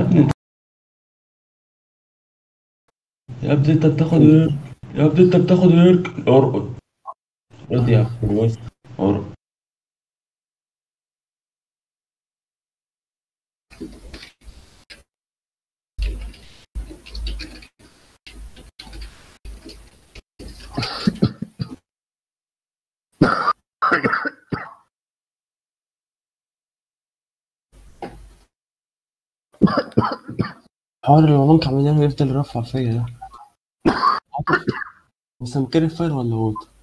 ابني يا ابني انت بتاخد ايه يا ابني انت بتاخد ايه ارقد ارقد يا ابني بص ارقد حوار اللي مامك عمال يفضل يرفع فيا ده بس مكان الفايل ولا هو